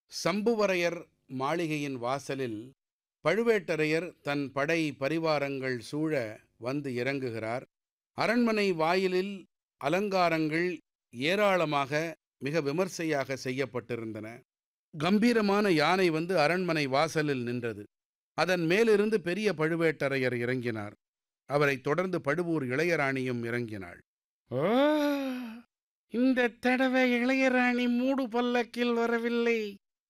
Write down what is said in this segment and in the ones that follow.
சம்புவரையர் மாளிகையின் வாசலில் பழுவேட்டரையர் தன் படை பரிவாரங்கள் சூழ வந்து இறங்குகிறார் அரண்மனை வாயிலில் அலங்காரங்கள் ஏராளமாக மிக விமர்சையாக செய்யப்பட்டிருந்தன கம்பீரமான யானை வந்து அரண்மனை வாசலில் நின்றது அதன் மேலிருந்து பெரிய பழுவேட்டரையர் இறங்கினார் அவரைத் தொடர்ந்து பழுவூர் இளையராணியும் இறங்கினாள் ஓ இந்த தடவை இளையராணி மூடு பல்லக்கில் வரவில்லை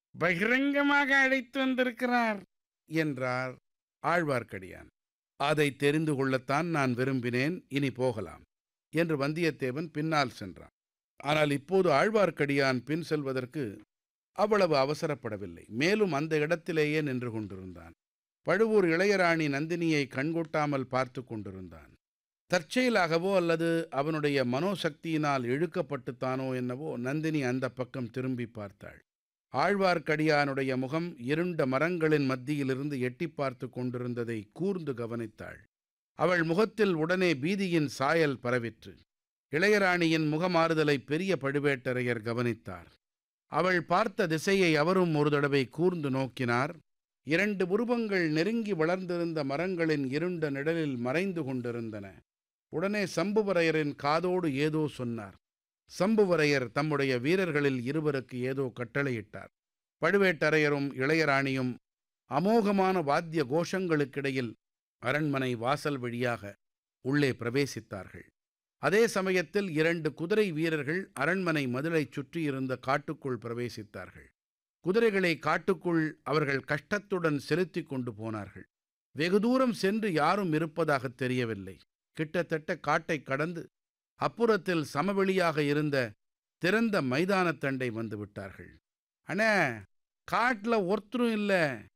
பகிரங்கமாக அழைத்து வந்திருக்கிறார் என்றார் ஆழ்வார்க்கடியான் அதை தெரிந்து கொள்ளத்தான் நான் விரும்பினேன் இனி போகலாம் என்று வந்தியத்தேவன் பின்னால் சென்றான் ஆனால் இப்போது ஆழ்வார்க்கடியான் பின் செல்வதற்கு அவ்வளவு அவசரப்படவில்லை மேலும் அந்த இடத்திலேயே நின்று கொண்டிருந்தான் பழுவூர் இளையராணி நந்தினியை கண்கொட்டாமல் பார்த்து கொண்டிருந்தான் தற்செயலாகவோ அல்லது அவனுடைய மனோசக்தியினால் இழுக்கப்பட்டுத்தானோ என்னவோ நந்தினி அந்த பக்கம் திரும்பி பார்த்தாள் ஆழ்வார்க்கடியானுடைய முகம் இருண்ட மரங்களின் மத்தியிலிருந்து எட்டி பார்த்து கொண்டிருந்ததை கூர்ந்து கவனித்தாள் அவள் முகத்தில் உடனே பீதியின் சாயல் பரவிற்று இளையராணியின் முகமாறுதலை பெரிய பழுவேட்டரையர் கவனித்தார் அவள் பார்த்த திசையை அவரும் ஒரு தடவை கூர்ந்து நோக்கினார் இரண்டு உருவங்கள் நெருங்கி வளர்ந்திருந்த மரங்களின் இருண்ட நிழலில் மறைந்து கொண்டிருந்தன உடனே சம்புவரையரின் காதோடு ஏதோ சொன்னார் சம்புவரையர் தம்முடைய வீரர்களில் இருவருக்கு ஏதோ கட்டளையிட்டார் பழுவேட்டரையரும் இளையராணியும் அமோகமான வாத்திய கோஷங்களுக்கிடையில் அரண்மனை வாசல் வழியாக உள்ளே பிரவேசித்தார்கள் அதே சமயத்தில் இரண்டு குதிரை வீரர்கள் அரண்மனை மதிலைச் சுற்றியிருந்த காட்டுக்குள் பிரவேசித்தார்கள் குதிரைகளை காட்டுக்குள் அவர்கள் கஷ்டத்துடன் செலுத்திக் கொண்டு போனார்கள் வெகு தூரம் சென்று யாரும் இருப்பதாகத் தெரியவில்லை கிட்டத்தட்ட காட்டைக் கடந்து அப்புறத்தில் சமவெளியாக இருந்த திறந்த மைதானத்தண்டை வந்து விட்டார்கள் அண்ணே காட்டுல ஒருத்தரும் இல்ல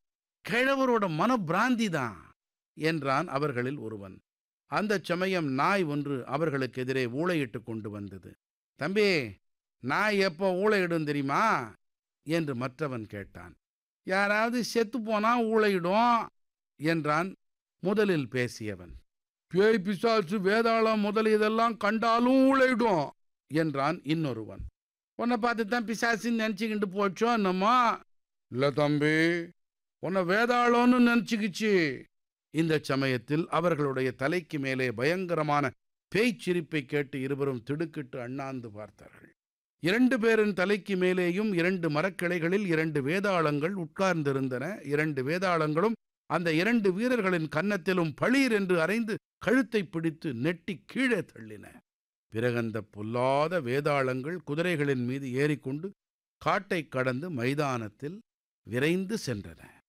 கிழவரோட மனப்பிராந்தி தான் என்றான் அவர்களில் ஒருவன் அந்த சமயம் நாய் ஒன்று அவர்களுக்கு எதிரே ஊளையிட்டு கொண்டு வந்தது தம்பி நாய் எப்போ ஊளையிடும் தெரியுமா என்று மற்றவன் கேட்டான் யாராவது செத்து போனா ஊளையிடும் என்றான் முதலில் பேசியவன் பேய் பிசாசு வேதாளம் முதல் இதெல்லாம் கண்டாலும் ஊழையிடும் என்றான் இன்னொருவன் உன்னை பார்த்து தான் பிசாசுன்னு நினச்சிக்கிட்டு போச்சோ என்னம்மா இல்லை தம்பி உன்னை வேதாளம்னு நினச்சிக்கிச்சு இந்த சமயத்தில் அவர்களுடைய தலைக்கு மேலே பயங்கரமான பேய்ச்சிரிப்பை கேட்டு இருவரும் திடுக்கிட்டு அண்ணாந்து பார்த்தார்கள் இரண்டு பேரின் தலைக்கு மேலேயும் இரண்டு மரக்கிளைகளில் இரண்டு வேதாளங்கள் உட்கார்ந்திருந்தன இரண்டு வேதாளங்களும் அந்த இரண்டு வீரர்களின் கன்னத்திலும் பளீர் என்று அரைந்து கழுத்தை பிடித்து நெட்டி கீழே தள்ளின பிறகந்த பொல்லாத வேதாளங்கள் குதிரைகளின் மீது ஏறிக்கொண்டு காட்டைக் கடந்து மைதானத்தில் விரைந்து சென்றன